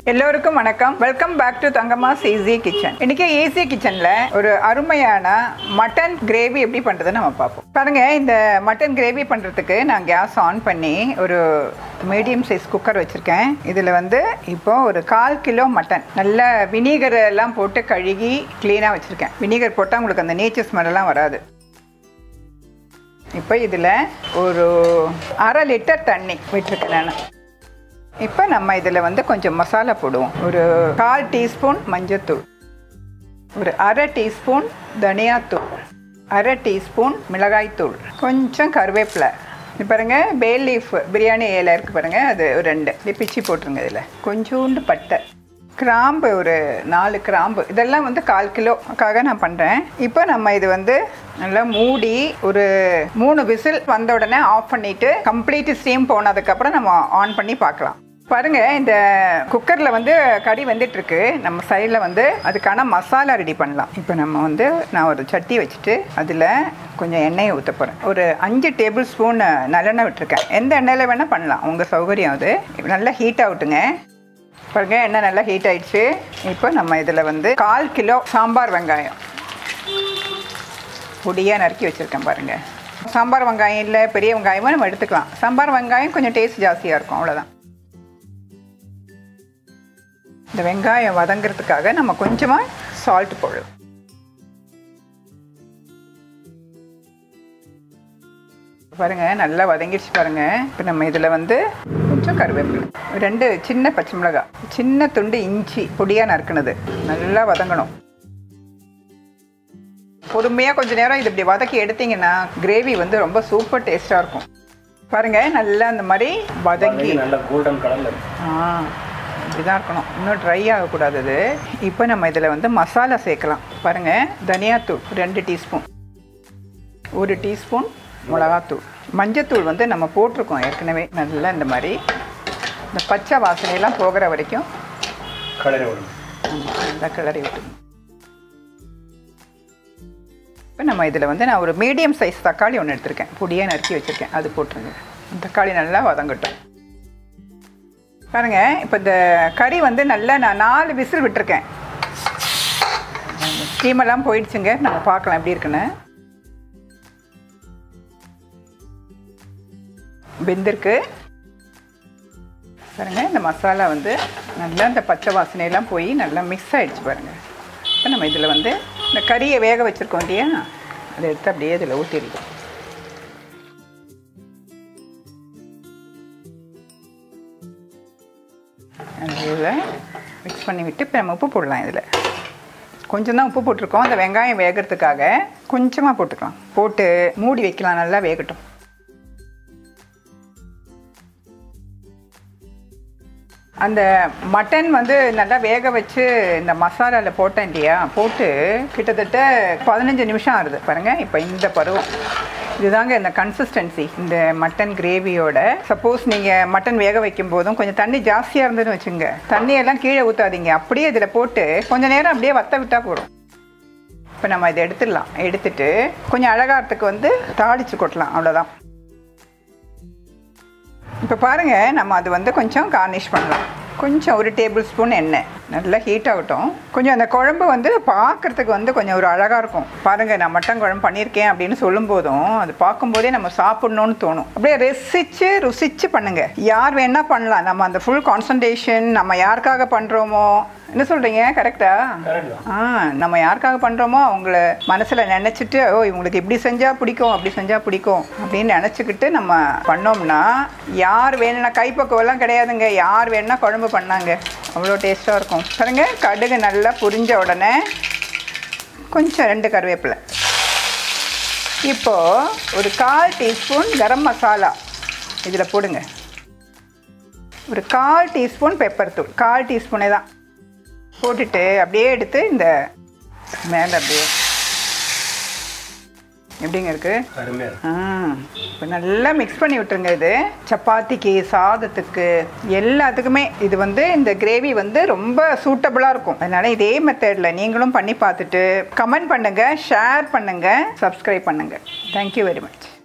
எல்லோருக்கும் வணக்கம் welcome back to Thangamma's easy kitchen இன்னைக்கு ஈஸி கிச்சன்ல ஒரு அருமையான மட்டன் கிரேவி எப்படி பண்றதுன்னு நம்ம பார்ப்போம் பாருங்க இந்த மட்டன் கிரேவி பண்றதுக்கு நான் கேஸ் ஆன் பண்ணி ஒரு மீடியம் சைஸ் குக்கர் வச்சிருக்கேன் இதுல வந்து இப்போ ஒரு கால் கிலோ மட்டன் நல்ல வினிகர் எல்லாம் போட்டு கழுகி க்ளீனாக வச்சிருக்கேன் வினிகர் போட்டால் உங்களுக்கு அந்த நேச்சர் ஸ்மெல்லாம் வராது இப்போ இதில் ஒரு அரை லிட்டர் தண்ணி விட்டுருக்கேன் நான் இப்போ நம்ம இதில் வந்து கொஞ்சம் மசாலா போடுவோம் ஒரு கால் டீஸ்பூன் மஞ்சத்தூள் ஒரு அரை டீஸ்பூன் தனியாத்தூள் அரை டீஸ்பூன் மிளகாய்த்தூள் கொஞ்சம் கருவேப்பிலை இது பாருங்க பே லீஃப் பிரியாணி இலை இருக்கு பாருங்க அது ஒரு ரெண்டு இது பிச்சி போட்டுருங்க இதில் கொஞ்சோண்டு பட்டை கிராம்பு ஒரு நாலு கிராம்பு இதெல்லாம் வந்து கால் கிலோக்காக நான் பண்ணுறேன் இப்போ நம்ம இது வந்து நல்லா மூடி ஒரு மூணு விசில் வந்த உடனே ஆஃப் பண்ணிவிட்டு கம்ப்ளீட் ஸ்டீம் போனதுக்கப்புறம் நம்ம ஆன் பண்ணி பார்க்கலாம் பாருங்க இந்த குக்கரில் வந்து கறி வந்துட்டு இருக்கு நம்ம சைடில் வந்து அதுக்கான மசாலா ரெடி பண்ணலாம் இப்போ நம்ம வந்து நான் ஒரு சட்டி வச்சுட்டு அதில் கொஞ்சம் எண்ணெயை ஊற்ற போகிறேன் ஒரு அஞ்சு டேபிள் ஸ்பூன் நல்லெண்ணெய் விட்டுருக்கேன் எந்த எண்ணெயில் வேணால் பண்ணலாம் உங்கள் சௌகரியம் அது நல்லா ஹீட் ஆகட்டுங்க பாருங்க எண்ணெய் நல்லா ஹீட் ஆயிடுச்சு இப்போ நம்ம இதில் வந்து கால் கிலோ சாம்பார் வெங்காயம் பொடியாக நறுக்கி வச்சுருக்கேன் பாருங்கள் சாம்பார் வெங்காயம் இல்லை பெரிய வெங்காயமும் நம்ம எடுத்துக்கலாம் சாம்பார் வெங்காயம் கொஞ்சம் டேஸ்ட் ஜாஸ்தியாக இருக்கும் அவ்வளோதான் இந்த வெங்காயம் வதங்கிறதுக்காக நம்ம கொஞ்சமாக சால்ட் போடுவோம் பாருங்க நல்லா வதங்கிடுச்சு பாருங்க இப்போ நம்ம இதில் வந்து கொஞ்சம் கருவேப்பிலை ரெண்டு சின்ன பச்சை மிளகாய் சின்ன துண்டு இஞ்சி பொடியாக நறுக்குனது நல்லா வதங்கணும் பொறுமையாக கொஞ்ச நேரம் இது இப்படி வதக்கி எடுத்தீங்கன்னா கிரேவி வந்து ரொம்ப சூப்பர் டேஸ்ட்டாக இருக்கும் பாருங்க நல்லா அந்த மாதிரி வதங்கி நல்ல கோல்டன் கலர்ல இருக்கு ஆ இப்படிதான் இருக்கணும் இன்னும் ட்ரை ஆகக்கூடாது இது இப்போ நம்ம இதில் வந்து மசாலா சேர்க்கலாம் பாருங்கள் தனியாத்தூள் ரெண்டு டீஸ்பூன் ஒரு டீஸ்பூன் மிளகாத்தூள் மஞ்சத்தூள் வந்து நம்ம போட்டிருக்கோம் ஏற்கனவே நல்லா இந்த மாதிரி இந்த பச்சை வாசனையெல்லாம் போகிற வரைக்கும் கலரி வரும் ஆமா, நல்லா கிளறி விட்டுணும் இப்போ நம்ம இதில் வந்து நான் ஒரு மீடியம் சைஸ் தக்காளி ஒன்று எடுத்திருக்கேன் பொடியாக நறுக்கி வச்சுருக்கேன் அது போட்டுருங்க தக்காளி நல்லா வதங்கட்டும் பாருங்க இப்போ இந்த கறி வந்து நல்லா நான் நாலு விசில் விட்டுருக்கேன் ஸ்டீமெல்லாம் போயிடுச்சுங்க நம்ம பார்க்கலாம் எப்படி இருக்குன்னு வெந்திருக்கு பாருங்க இந்த மசாலா வந்து நல்லா இந்த பச்சை வாசனையெல்லாம் போய் நல்லா மிக்ஸ் ஆயிடுச்சு பாருங்க இப்போ நம்ம இதில் வந்து இந்த கறியை வேக வச்சுருக்கோம் இல்லையா அதை எடுத்து அப்படியே இதில் ஊற்றிடுவோம் அதில் மிக்ஸ் பண்ணி விட்டு இப்போ நம்ம உப்பு போடலாம் இதில் கொஞ்சம் தான் உப்பு போட்டிருக்கோம் அந்த வெங்காயம் வேகிறதுக்காக கொஞ்சமாக போட்டுக்கலாம் போட்டு மூடி வைக்கலாம் நல்லா வேகட்டும் அந்த மட்டன் வந்து நல்லா வேக வச்சு இந்த மசாலாவில் போட்டேன் இல்லையா போட்டு கிட்டத்தட்ட பதினஞ்சு நிமிஷம் ஆகுது பாருங்கள் இப்போ இந்த பருவம் இதுதாங்க இந்த கன்சிஸ்டன்சி இந்த மட்டன் கிரேவியோட சப்போஸ் நீங்கள் மட்டன் வேக வைக்கும் போதும் கொஞ்சம் தண்ணி ஜாஸ்தியாக இருந்ததுன்னு வச்சுங்க தண்ணியெல்லாம் கீழே ஊற்றாதீங்க அப்படியே இதில் போட்டு கொஞ்சம் நேரம் அப்படியே வத்த விட்டால் போதும் இப்போ நம்ம இதை எடுத்துடலாம் எடுத்துட்டு கொஞ்சம் அழகாகிறதுக்கு வந்து தாளித்து கொட்டலாம் அவ்வளோதான் இப்போ பாருங்க நம்ம அது வந்து கொஞ்சம் கார்னிஷ் பண்ணலாம் கொஞ்சம் ஒரு டேபிள் ஸ்பூன் எண்ணெய் நல்லா ஹீட் ஆகட்டும் கொஞ்சம் அந்த குழம்பு வந்து பார்க்குறதுக்கு வந்து கொஞ்சம் ஒரு அழகாக இருக்கும் பாருங்கள் நான் மட்டன் குழம்பு பண்ணியிருக்கேன் அப்படின்னு சொல்லும் போதும் அது பார்க்கும்போதே நம்ம சாப்பிட்ணுன்னு தோணும் அப்படியே ரசித்து ருசித்து பண்ணுங்க யார் வேணா பண்ணலாம் நம்ம அந்த ஃபுல் கான்சன்ட்ரேஷன் நம்ம யாருக்காக பண்ணுறோமோ என்ன சொல்கிறீங்க கரெக்டா கரெக்ட் தான் ஆ நம்ம யாருக்காக பண்ணுறோமோ அவங்கள மனசில் நினச்சிட்டு ஓ இவங்களுக்கு இப்படி செஞ்சால் பிடிக்கும் அப்படி செஞ்சால் பிடிக்கும் அப்படின்னு நினச்சிக்கிட்டு நம்ம பண்ணோம்னா யார் வேணும்னா கைப்பக்குவெல்லாம் கிடையாதுங்க யார் வேணும்னா குழம்பு பண்ணாங்க அவ்வளோ டேஸ்ட்டாக இருக்கும் பாருங்க கடுகு நல்லா புரிஞ்ச உடனே கொஞ்சம் ரெண்டு கருவேப்பிலை இப்போது ஒரு கால் டீஸ்பூன் கரம் மசாலா இதில் போடுங்க ஒரு கால் டீஸ்பூன் பெப்பர் தூள் கால் டீஸ்பூனே தான் போட்டுட்டு அப்படியே எடுத்து இந்த மேலே அப்படியே எப்படிங்க இருக்கு அருமையா இருக்கு ஆ இப்போ நல்லா மிக்ஸ் பண்ணி விட்டுருங்க இது சப்பாத்திக்கு சாதத்துக்கு எல்லாத்துக்குமே இது வந்து இந்த கிரேவி வந்து ரொம்ப சூட்டபுளாக இருக்கும் அதனால இதே மெத்தடில் நீங்களும் பண்ணி பார்த்துட்டு கமெண்ட் பண்ணுங்கள் ஷேர் பண்ணுங்கள் சப்ஸ்கிரைப் பண்ணுங்கள் தேங்க்யூ வெரி மச்